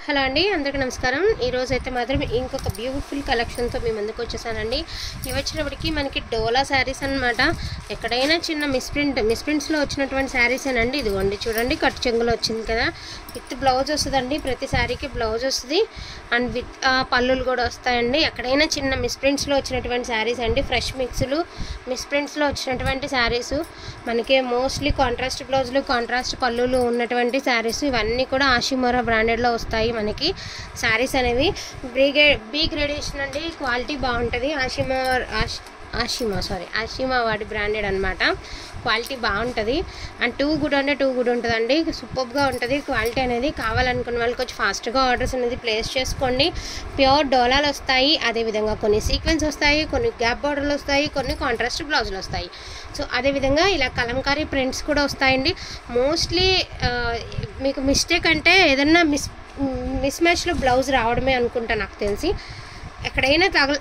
Hello అండి అందరికీ నమస్కారం ఈరోజు అయితే మాత్రం ఇంకొక బ్యూటిఫుల్ కలెక్షన్తో మీ ముందుకు వచ్చేసానండి ఇవి వచ్చినప్పటికి మనకి డోలా శారీస్ అన్నమాట ఎక్కడైనా చిన్న మిస్ప్రింట్ మిస్ప్రింట్స్లో వచ్చినటువంటి శారీస్ అండి ఇదిగోండి చూడండి కట్టు చెంగులో వచ్చింది కదా విత్ బ్లౌజ్ వస్తుందండి ప్రతి శారీకి బ్లౌజ్ వస్తుంది అండ్ విత్ పళ్ళులు కూడా వస్తాయండి ఎక్కడైనా చిన్న మిస్ప్రింట్స్లో వచ్చినటువంటి శారీస్ అండి ఫ్రెష్ మిక్స్లు మిస్ప్రింట్స్లో వచ్చినటువంటి శారీస్ మనకి మోస్ట్లీ కాంట్రాస్ట్ బ్లౌజులు కాంట్రాస్ట్ పళ్ళులు ఉన్నటువంటి శారీస్ ఇవన్నీ కూడా ఆషిమోరా బ్రాండెడ్లో వస్తాయి మనకి శారీస్ అనేవి బీ గ్రే బీ గ్రేడేషన్ అండి క్వాలిటీ బాగుంటుంది ఆషిమా ఆష్ ఆషిమా సారీ ఆషిమా వాడి బ్రాండెడ్ అనమాట క్వాలిటీ బాగుంటుంది అండ్ టూ గుడ్ అంటే టూ గుడ్ ఉంటుందండి సూపర్గా ఉంటుంది క్వాలిటీ అనేది కావాలనుకున్న వాళ్ళకి కొంచెం ఫాస్ట్గా ఆర్డర్స్ అనేది ప్లేస్ చేసుకోండి ప్యూర్ డోలాలు వస్తాయి అదేవిధంగా కొన్ని సీక్వెన్స్ వస్తాయి కొన్ని గ్యాప్ బార్డర్లు వస్తాయి కొన్ని కాంట్రాస్ట్ బ్లౌజులు వస్తాయి సో అదేవిధంగా ఇలా కలంకారీ ప్రింట్స్ కూడా వస్తాయండి మోస్ట్లీ మీకు మిస్టేక్ అంటే ఏదన్నా మిస్ మిస్ మ్యాచ్లో బ్లౌజ్ రావడమే అనుకుంటా నాకు తెలిసి ఎక్కడైనా తగల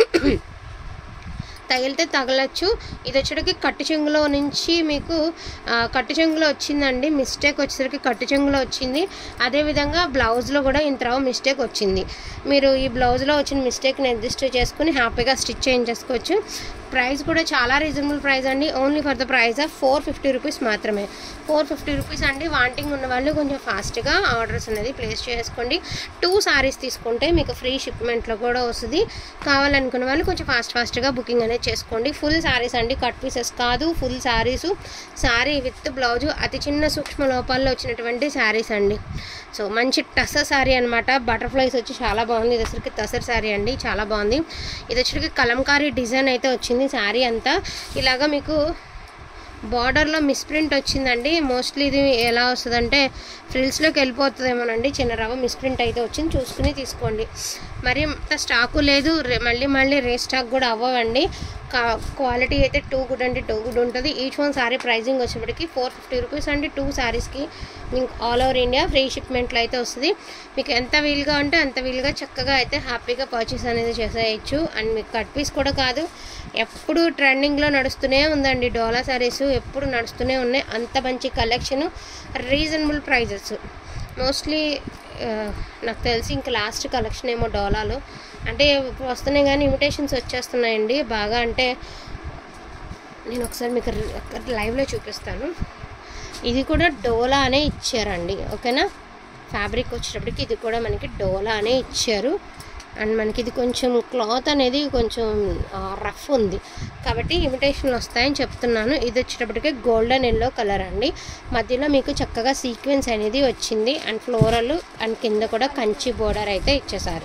తగిలితే తగలచ్చు ఇది వచ్చేటికి కట్టు చెంగులో నుంచి మీకు ఆ, కట్టు చెంగులో వచ్చిందండి మిస్టేక్ వచ్చేసరికి కట్టు చెంగులో వచ్చింది అదేవిధంగా బ్లౌజ్లో కూడా ఇంత మిస్టేక్ వచ్చింది మీరు ఈ బ్లౌజ్లో వచ్చిన మిస్టేక్ని అడ్జస్ట్ చేసుకుని హ్యాపీగా స్టిచ్ చేయించేసుకోవచ్చు ప్రైస్ కూడా చాలా రీజనబుల్ ప్రైస్ అండి only for the price of four fifty rupees మాత్రమే ఫోర్ ఫిఫ్టీ రూపీస్ అండి వాంటింగ్ ఉన్న వాళ్ళు కొంచెం ఫాస్ట్గా ఆర్డర్స్ అనేది ప్లేస్ చేసుకోండి టూ సారీస్ తీసుకుంటే మీకు ఫ్రీ షిప్మెంట్లో కూడా వస్తుంది కావాలనుకున్న వాళ్ళు కొంచెం ఫాస్ట్ ఫాస్ట్గా బుకింగ్ అనేది చేసుకోండి ఫుల్ సారీస్ అండి కట్ పీసెస్ కాదు full saris sari with blouse అతి చిన్న సూక్ష్మ లోపాల్లో వచ్చినటువంటి శారీస్ అండి సో మంచి టసర్ శారీ అనమాట బటర్ఫ్లైస్ వచ్చి చాలా బాగుంది ఇది వచ్చరికి టసర్ శారీ అండి చాలా బాగుంది ఇది వచ్చరికి కలంకారీ డిజైన్ అయితే వచ్చింది శారీ అంతా ఇలాగా మీకు బార్డర్లో మిస్ప్రింట్ వచ్చిందండి మోస్ట్లీ ఇది ఎలా వస్తుందంటే ఫ్రిల్స్లోకి వెళ్ళిపోతుందేమోనండి చిన్న రవ్వ మిస్ప్రింట్ అయితే వచ్చింది చూసుకుని తీసుకోండి మరి అంత స్టాకు లేదు రే- మళ్ళీ మళ్ళీ రే స్టాక్ కూడా అవ్వవండి కా- క్వాలిటీ అయితే టూ గుడ్ అంటే టూ గుడ్ ఉంటుంది ఈచ్ వన్ సారీ ప్రైజింగ్ వచ్చేప్పటికి ఫోర్ ఫిఫ్టీ రూపీస్ అండి టూ సారీస్కి మీకు ఆల్ ఓవర్ ఇండియా ఫ్రీ షిప్మెంట్లో అయితే వస్తుంది మీకు ఎంత వీలుగా ఉంటే అంత వీలుగా చక్కగా అయితే హ్యాపీగా పర్చేస్ అనేది చేసేయచ్చు అండ్ మీకు కట్ పీస్ కూడా కాదు ఎప్పుడు ట్రెండింగ్లో నడుస్తూనే ఉందండి డోలా సారీస్ ఎప్పుడు నడుస్తూనే ఉన్నాయి అంత మంచి కలెక్షన్ రీజనబుల్ ప్రైజెస్ మోస్ట్లీ నాకు తెలిసి ఇంకా లాస్ట్ కలెక్షన్ ఏమో డోలాలో అంటే ఇప్పుడు వస్తున్నాయి కానీ ఇమిటేషన్స్ వచ్చేస్తున్నాయండి బాగా అంటే నేను ఒకసారి మీకు లైవ్లో చూపిస్తాను ఇది కూడా డోలా అనే ఇచ్చారండి ఓకేనా ఫ్యాబ్రిక్ వచ్చేటప్పటికి ఇది కూడా మనకి డోలా అనే ఇచ్చారు అండ్ మనకి ఇది కొంచెం క్లాత్ అనేది కొంచెం రఫ్ ఉంది కాబట్టి ఇమిటేషన్లు వస్తాయని చెప్తున్నాను ఇది వచ్చేటప్పటికి గోల్డెన్ ఎల్లో కలర్ అండి మధ్యలో మీకు చక్కగా సీక్వెన్స్ అనేది వచ్చింది అండ్ ఫ్లోరల్ అండ్ కింద కూడా కంచి బోర్డర్ అయితే ఇచ్చేసారు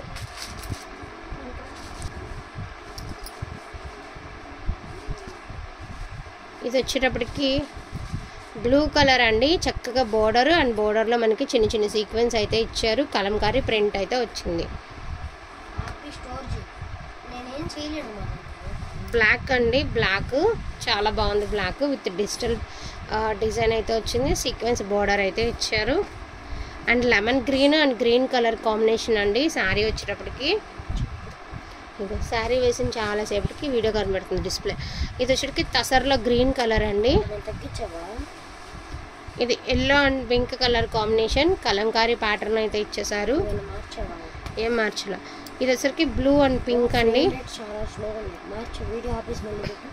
ఇది వచ్చేటప్పటికి బ్లూ కలర్ అండి చక్కగా బోర్డర్ అండ్ బోర్డర్లో మనకి చిన్న చిన్న సీక్వెన్స్ అయితే ఇచ్చారు కలంకారీ ప్రింట్ అయితే వచ్చింది హ్యాపీ స్టోర్జ్ నేనేం చేయలేను మరి బ్లాక్ అండి బ్లాక్ చాలా బాగుంది బ్లాక్ విత్ డిజిటల్ డిజైన్ అయితే వచ్చింది సీక్వెన్స్ బోర్డర్ అయితే ఇచ్చారు and lemon green and green colour combination అండి శారీ వచ్చేటప్పటికి ఇదిగో శారీ వేసిన చాలాసేపటికి వీడియో కనబడుతుంది డిస్ప్లే ఇది వచ్చేటికి తసర్లో గ్రీన్ కలర్ అండి నేను తగ్గించావా ఇది yellow and pink colour combination Kalamkari pattern అయితే ఇచ్చేసారు నేను మార్చావా ఏం మార్చలా ఇది వచ్చరికి బ్లూ అండ్ పింక్ అండి Internet చాలా స్లోగా ఉంది మార్చు వీడియో ఆఫీస్ మళ్ళీ పెట్టు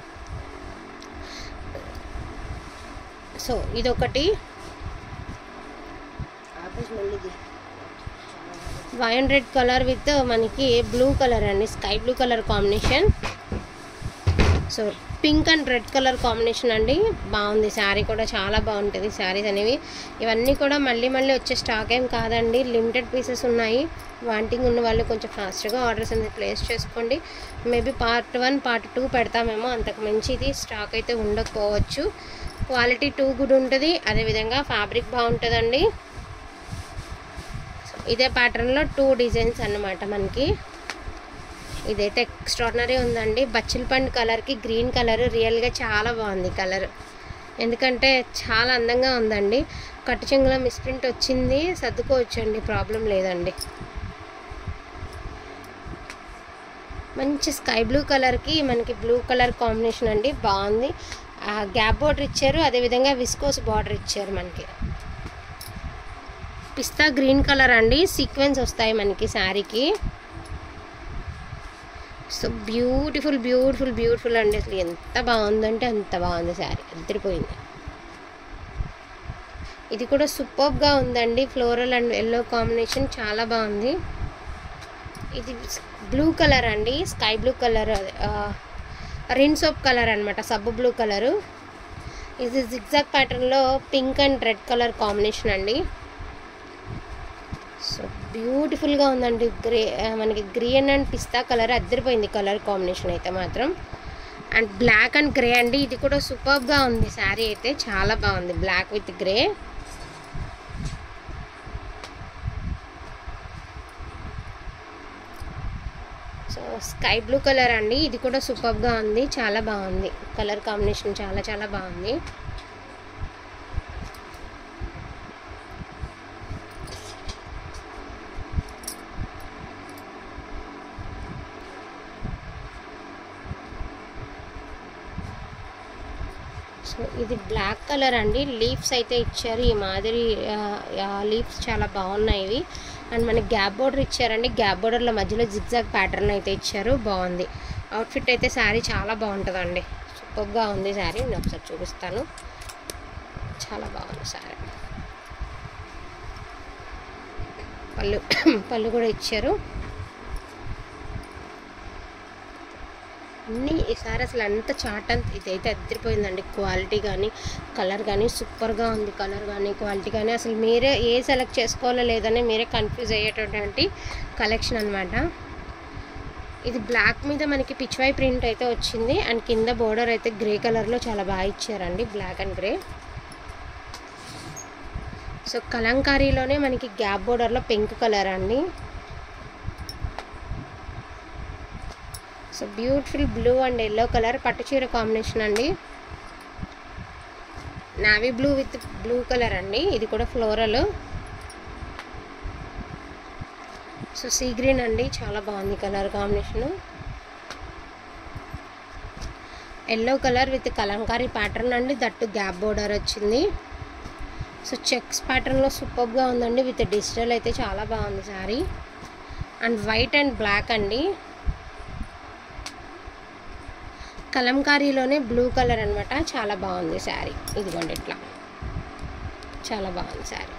సో ఇదొకటి ఆఫీస్ మళ్ళీ ది. వైన్ రెడ్ కలర్ విత్ మనకి బ్లూ కలర్ అండి sky blue colour combination so pink and red colour combination అండి బాగుంది శారీ కూడా చాలా బాగుంటుంది శారీస్ అనేవి ఇవన్నీ కూడా మళ్ళీ మళ్ళీ వచ్చే స్టాక్ ఏం కాదండి లిమిటెడ్ పీసెస్ ఉన్నాయి వాంటింగ్ ఉన్న వాళ్ళు కొంచెం ఫాస్ట్గా ఆర్డర్స్ అనేది ప్లేస్ చేసుకోండి maybe part one part two పెడతామేమో అంతకు మంచిది స్టాక్ అయితే ఉండకపోవచ్చు క్వాలిటీ టూ గుడ్ ఉంటుంది అదేవిధంగా ఫ్యాబ్రిక్ బాగుంటుందండి ఇదే ప్యాటర్న్లో టూ డిజైన్స్ అన్నమాట మనకి ఇదైతే ఎక్స్ట్రాడినరీ ఉందండి బచ్చిల్ పండు కలర్కి గ్రీన్ కలర్ రియల్గా చాలా బాగుంది కలర్ ఎందుకంటే చాలా అందంగా ఉందండి కట్టు చెంగులో మిస్ప్రింట్ వచ్చింది సర్దుకోవచ్చండి ప్రాబ్లం లేదండి మంచి స్కై బ్లూ కలర్కి మనకి బ్లూ కలర్ కాంబినేషన్ అండి బాగుంది గ్యాప్ బార్డర్ ఇచ్చారు అదేవిధంగా విస్కోస్ బార్డర్ ఇచ్చారు మనకి పిస్తా గ్రీన్ కలర్ అండి సీక్వెన్స్ వస్తాయి మనకి శారీకి సో బ్యూటిఫుల్ బ్యూటిఫుల్ బ్యూటిఫుల్ అండి అసలు ఎంత బాగుందంటే అంత బాగుంది శారీ అద్దరిపోయింది ఇది కూడా సూపర్గా ఉందండి ఫ్లోరల్ అండ్ ఎల్లో కాంబినేషన్ చాలా బాగుంది ఇది బ్లూ కలర్ అండి sky blue colour Rin soap colour అనమాట సబ్బు బ్లూ కలరు ఇది జిగ్జాగ్ ప్యాటర్న్లో pink and red colour combination అండి సో బ్యూటిఫుల్గా ఉందండి గ్రే ఆ, మనకి గ్రీన్ అండ్ పిస్తా కలర్ అద్దరిపోయింది కలర్ కాంబినేషన్ అయితే మాత్రం అండ్ బ్లాక్ అండ్ గ్రే అండి ఇది కూడా సూపర్గా ఉంది శారీ అయితే చాలా బాగుంది black with grey so sky blue colour అండి ఇది కూడా సూపర్గా ఉంది చాలా బాగుంది కలర్ కాంబినేషన్ చాలా చాలా బాగుంది సో ఇది బ్లాక్ కలర్ అండి లీవ్స్ అయితే ఇచ్చారు ఈ మాదిరి లీవ్స్ చాలా బాగున్నాయి ఇవి అండ్ మనకి గ్యాప్ బోర్డర్ ఇచ్చారండి గ్యాప్ బోర్డర్లో మధ్యలో జిగ్జాగ్ ప్యాటర్న్ అయితే ఇచ్చారు బాగుంది అవుట్ఫిట్ అయితే శారీ చాలా బాగుంటుందండి సూపర్గా ఉంది శారీ నేను ఒకసారి చూపిస్తాను చాలా బాగుంది శారీ పళ్ళు పళ్ళు కూడా ఇచ్చారు అన్నీ ఈసారి అసలు అంత చాట్ అంత ఇదైతే అద్దరిపోయిందండి క్వాలిటీ కానీ కలర్ కానీ సూపర్గా ఉంది కలర్ కానీ క్వాలిటీ కానీ అసలు మీరే ఏ సెలెక్ట్ చేసుకోవాలో లేదని మీరే కన్ఫ్యూజ్ అయ్యేటటువంటి కలెక్షన్ అనమాట ఇది బ్లాక్ మీద మనకి పిచ్వై ప్రింట్ అయితే వచ్చింది అండ్ కింద బోర్డర్ అయితే గ్రే కలర్లో చాలా బాగా ఇచ్చారండి బ్లాక్ అండ్ గ్రే సో కలంకారీలోనే మనకి గ్యాప్ బోర్డర్లో పింక్ కలర్ అండి so beautiful blue and yellow colour పట్టు చీర కాంబినేషన్ అండి navy blue with blue colour అండి ఇది కూడా ఫ్లోరల్ సో సీ గ్రీన్ అండి చాలా బాగుంది colour combination yellow colour with Kalamkari pattern అండి దట్టు గ్యాప్ బోర్డర్ వచ్చింది సో చెక్స్ ప్యాటర్న్లో సూపర్గా ఉందండి విత్ డిజిటల్ అయితే చాలా బాగుంది sari and white and black అండి కలంకారీలోనే బ్లూ కలర్ అనమాట చాలా బాగుంది శారీ ఇదిగోండి ఇట్లా చాలా బాగుంది శారీ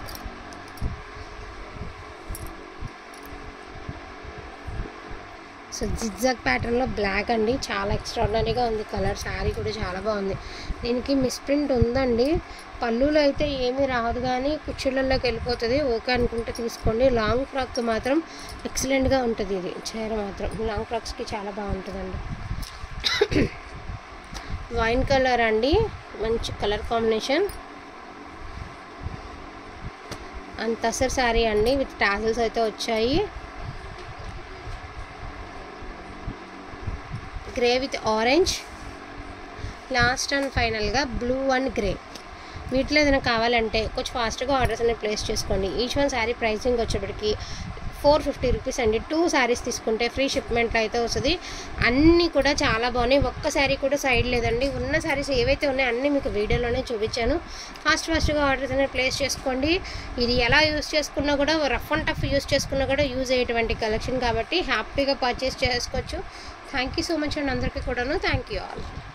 సో జిగ్జాగ్ ప్యాటర్న్లో బ్లాక్ అండి చాలా ఎక్స్ట్రాడినరీగా ఉంది కలర్ శారీ కూడా చాలా బాగుంది దీనికి మిస్ప్రింట్ ఉందండి పళ్ళులో అయితే ఏమీ రాదు కానీ కుచ్చుళ్ళలోకి వెళ్ళిపోతుంది ఓకే అనుకుంటే తీసుకోండి లాంగ్ ఫ్రాక్ మాత్రం ఎక్సలెంట్గా ఉంటుంది ఇది చీర మాత్రం లాంగ్ ఫ్రాక్స్కి చాలా బాగుంటుందండి వైన్ కలర్ అండి మంచి colour combination and tussar sari అండి విత్ టాజల్స్ అయితే వచ్చాయి grey with orange last and ఫైనల్గా బ్లూ అండ్ గ్రే వీటిలో ఏదైనా కావాలంటే కొంచెం ఫాస్ట్గా ఆర్డర్స్ అనేది ప్లేస్ చేసుకోండి ఈచ్ వన్ శారీ ప్రైసింగ్ వచ్చేప్పటికి ఫోర్ ఫిఫ్టీ రూపీస్ అండి టూ శారీస్ తీసుకుంటే ఫ్రీ షిప్మెంట్లో అయితే వస్తుంది అన్నీ కూడా చాలా బాగున్నాయి ఒక్క శారీ కూడా సైడ్ లేదండి ఉన్న శారీస్ ఏవైతే ఉన్నాయో అన్నీ మీకు వీడియోలోనే చూపించాను ఫాస్ట్ ఫాస్ట్గా ఆర్డర్స్ అనేది ప్లేస్ చేసుకోండి ఇది ఎలా యూస్ చేసుకున్నా కూడా రఫ్ అండ్ టఫ్ యూస్ చేసుకున్నా కూడా యూజ్ అయ్యేటువంటి కలెక్షన్ కాబట్టి హ్యాపీగా పర్చేస్ చేసుకోవచ్చు థ్యాంక్ యూ సో మచ్ అండి అందరికీ కూడాను థ్యాంక్ యూ ఆల్